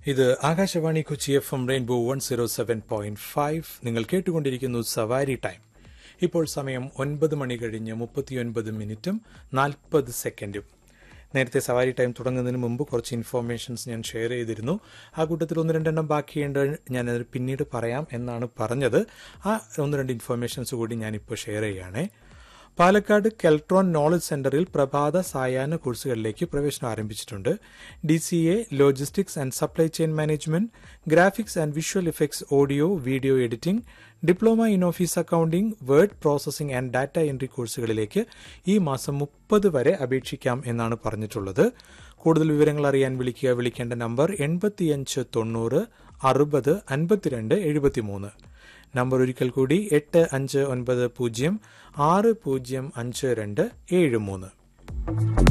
ഇത് Akashvani Kochi F M rainbow one zero seven point five നിങ്ങൾ കേട്ടുകൊണ്ടിരിക്കുന്നു സവാരി ടൈം ഇപ്പോൾ സമയം ഒൻപത് മണി കഴിഞ്ഞ് മുപ്പത്തിയൊൻപത് മിനിറ്റും നാൽപ്പത് സെക്കൻഡും നേരത്തെ സവാരി ടൈം തുടങ്ങുന്നതിന് മുമ്പ് കുറച്ച് ഇൻഫോർമേഷൻസ് ഞാൻ ഷെയർ ചെയ്തിരുന്നു ആ കൂട്ടത്തിൽ ഒന്ന് രണ്ടെണ്ണം ബാക്കിയുണ്ട് ഞാനത് പിന്നീട് പറയാം എന്നാണ് പറഞ്ഞത് ആ ഒന്ന് രണ്ട് ഇൻഫോർമേഷൻസ് കൂടി ഞാനിപ്പോൾ ഷെയർ ചെയ്യുകയാണേ പാലക്കാട് കെൽട്രോൺ നോളജ് സെന്ററിൽ പ്രഭാത സായാഹ്ന കോഴ്സുകളിലേക്ക് പ്രവേശനം ആരംഭിച്ചിട്ടുണ്ട് D C A logistics and supply chain management graphics and visual effects audio video editing diploma in office accounting word processing and data entry കോഴ്സുകളിലേക്ക് ഈ മാസം മുപ്പത് വരെ അപേക്ഷിക്കാം എന്നാണ് പറഞ്ഞിട്ടുള്ളത് കൂടുതൽ വിവരങ്ങൾ അറിയാൻ വിളിക്കുക വിളിക്കേണ്ട നമ്പർ എൺപത്തിയഞ്ച് തൊണ്ണൂറ് അറുപത് അൻപത്തിരണ്ട് എഴുപത്തിമൂന്ന് നമ്പർ ഒരിക്കൽ കൂടി എട്ട് അഞ്ച് ഒൻപത് പൂജ്യം ആറ് പൂജ്യം അഞ്ച് രണ്ട് ഏഴ് മൂന്ന്